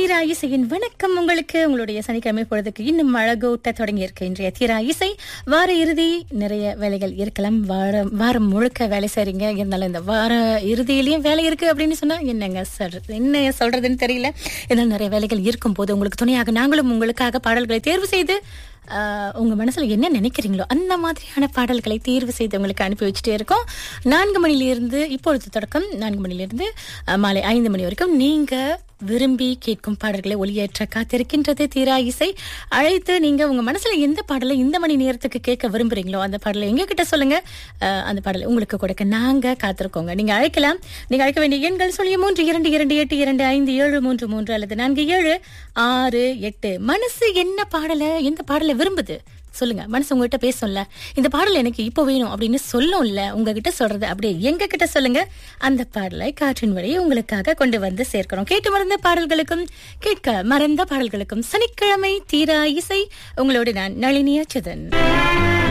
தீரா இசையின் வணக்கம் உங்களுக்கு உங்களுடைய சனிக்கிழமை பொழுதுக்கு இன்னும் அழகூட்ட தொடங்கி இருக்கு இன்றைய தீரா இசை வார இறுதி நிறைய வேலைகள் இருக்கலாம் வாரம் வாரம் முழுக்க வேலை செய்றீங்க இருந்தாலும் இந்த வார இறுதியிலயும் வேலை இருக்கு அப்படின்னு சொன்னா என்னங்க சொல்றது என்ன சொல்றதுன்னு தெரியல இருந்தாலும் நிறைய வேலைகள் இருக்கும் போது உங்களுக்கு துணையாக நாங்களும் உங்களுக்காக பாடல்களை தேர்வு செய்து ஆஹ், உங்க மனசுல என்ன நினைக்கிறீங்களோ அந்த மாதிரியான பாடல்களை தேர்வு செய்து உங்களுக்கு அனுப்பி வச்சுட்டே இருக்கோம் நான்கு மணிலிருந்து இப்பொழுது தொடக்கம் நான்கு மணிலிருந்து ஆஹ், மாலை ஐந்து மணி வரைக்கும் நீங்க விரும்பி கேட்கும் பாடல்களை ஒளியேற்ற காத்திருக்கின்றது தீரா இசை அழைத்து நீங்க உங்க மனசுல எந்த பாடலை இந்த மணி நேரத்துக்கு கேட்க விரும்புறீங்களோ அந்த பாடலை எங்க கிட்ட சொல்லுங்க ஆஹ், அந்த பாடலை உங்களுக்கு கொடுக்க நாங்க காத்திருக்கோங்க நீங்க அழைக்கலாம் நீங்க அழைக்க வேண்டிய எண்கள் சொல்லி மூன்று இரண்டு இரண்டு எட்டு இரண்டு ஐந்து ஏழு மூன்று மூன்று அல்லது நான்கு ஏழு ஆறு எட்டு மனசு என்ன பாடலை எந்த பாடலை விரும்புது சொல்லுங்க மனசு உங்ககிட்ட பேசும்ல இந்த பாடல் எனக்கு இப்போ வேணும் அப்படின்னு சொல்லும்ல உங்ககிட்ட சொல்றது அப்படியே எங்க கிட்ட சொல்லுங்க அந்த பாடலை காற்றின் வழியை உங்களுக்காக கொண்டு வந்து சேர்க்கிறோம் கேட்டு மறந்த பாடல்களுக்கும் கேட்க மறந்த பாடல்களுக்கும் சனிக்கிழமை தீரா இசை உங்களோடு நான் நளினி அச்சுதன்